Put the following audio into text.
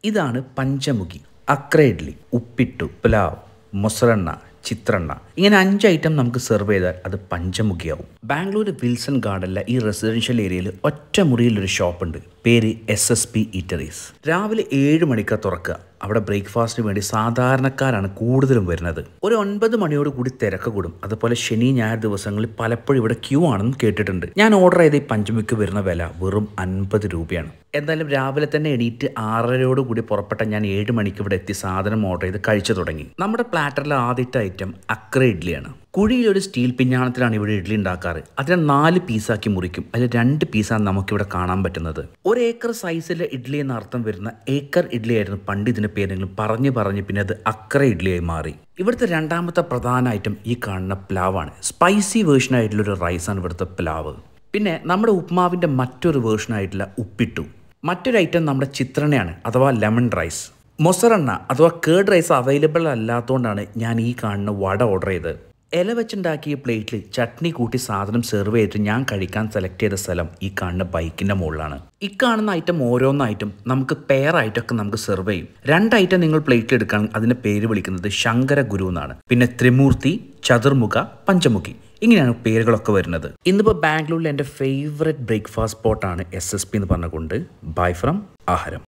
ഇതാണ് പഞ്ചമുഖി അക്ര ഇഡ്ലി ഉപ്പിട്ടു പുലാവ് മൊസറെണ്ണ ചിത്രണ്ണ ഇങ്ങനെ അഞ്ച് ഐറ്റം നമുക്ക് സെർവ് ചെയ്താൽ അത് പഞ്ചമുഖിയാവും ബാംഗ്ലൂർ വിൽസൺ ഗാർഡനിലെ ഈ റെസിഡൻഷ്യൽ ഏരിയയിൽ ഒറ്റ മുറിയിലൊരു ഷോപ്പുണ്ട് പേര് എസ് എസ് പി ഈറ്ററീസ് രാവിലെ ഏഴ് മണിക്കാണ് തുറക്കുക അവിടെ ബ്രേക്ക്ഫാസ്റ്റിന് വേണ്ടി സാധാരണക്കാരാണ് കൂടുതലും വരുന്നത് ഒരു ഒൻപത് മണിയോട് കൂടി തിരക്ക് കൂടും അതുപോലെ ശനി ഞായർ ദിവസങ്ങളിൽ പലപ്പോഴും ഇവിടെ ക്യൂ ആണെന്ന് കേട്ടിട്ടുണ്ട് ഞാൻ ഓർഡർ ചെയ്ത ഈ പഞ്ചമിക്ക് വരുന്ന വില വെറും അൻപത് രൂപയാണ് എന്തായാലും രാവിലെ തന്നെ എണീറ്റ് ആറരയോട് കൂടി പുറപ്പെട്ട ഞാൻ ഏഴ് മണിക്ക് ഇവിടെ എത്തി സാധനം ഓർഡർ ചെയ്ത് കഴിച്ചു തുടങ്ങി നമ്മുടെ പ്ലാറ്ററിലെ ആദ്യത്തെ ഐറ്റം അക്ര ഇഡ്ഡലിയാണ് കുഴിയിൽ ഒരു സ്റ്റീൽ പിഞ്ഞാണത്തിലാണ് ഇവിടെ ഇഡ്ഡലി ഉണ്ടാക്കാറ് അതിനെ നാല് പീസാക്കി മുറിക്കും അതിൽ രണ്ട് പീസാണ് നമുക്കിവിടെ കാണാൻ പറ്റുന്നത് ഒരു ഏക്കർ സൈസിലെ ഇഡ്ഡലി എന്ന അർത്ഥം വരുന്ന ഏക്കർ ഇഡ്ഡലി ആയിരുന്നു പണ്ട് ഇതിന്റെ പേരെങ്കിലും പറഞ്ഞു പറഞ്ഞ് പിന്നെ അത് അക്ര ഇഡ്ഡലിയായി മാറി ഇവിടുത്തെ രണ്ടാമത്തെ പ്രധാന ഐറ്റം ഈ കാണുന്ന പ്ലാവാണ് സ്പൈസി വേർഷൻ ആയിട്ടുള്ള ഒരു റൈസാണ് ഇവിടുത്തെ പ്ലാവ് പിന്നെ നമ്മുടെ ഉപ്മാവിൻ്റെ മറ്റൊരു വേർഷൻ ആയിട്ടുള്ള ഉപ്പിട്ടു മറ്റൊരു ഐറ്റം നമ്മുടെ ചിത്രണയാണ് അഥവാ ലെമൺ റൈസ് മൊസറെണ്ണ അഥവാ കേർഡ് റൈസ് അവൈലബിൾ അല്ലാത്തതുകൊണ്ടാണ് ഞാൻ ഈ കാണുന്ന വട ഓർഡർ ചെയ്തത് ഇല വെച്ചുണ്ടാക്കിയ പ്ലേറ്റിൽ ചട്നി കൂട്ടി സാധനം സെർവ് ചെയ്തിട്ട് ഞാൻ കഴിക്കാൻ സെലക്ട് ചെയ്ത സ്ഥലം ഈ കാണുന്ന ബൈക്കിൻ്റെ മുകളിലാണ് ഈ കാണുന്ന ഐറ്റം ഓരോന്നായിട്ടും നമുക്ക് പെയർ ആയിട്ടൊക്കെ നമുക്ക് സെർവ് ചെയ്യും രണ്ട് ഐറ്റം നിങ്ങൾ പ്ലേറ്റിൽ എടുക്കുകയാണെങ്കിൽ അതിൻ്റെ പേര് വിളിക്കുന്നത് ശങ്കര ഗുരു എന്നാണ് പിന്നെ ത്രിമൂർത്തി ചതുർമുഖ പഞ്ചമുഖി ഇങ്ങനെയാണ് പേരുകളൊക്കെ വരുന്നത് ഇന്നിപ്പോൾ ബാംഗ്ലൂരിലെ എൻ്റെ ഫേവററ്റ് ബ്രേക്ക്ഫാസ്റ്റ് സ്പോട്ടാണ് എസ് എസ് പി എന്ന് പറഞ്ഞുകൊണ്ട് ബൈ ഫ്രം ആഹാരം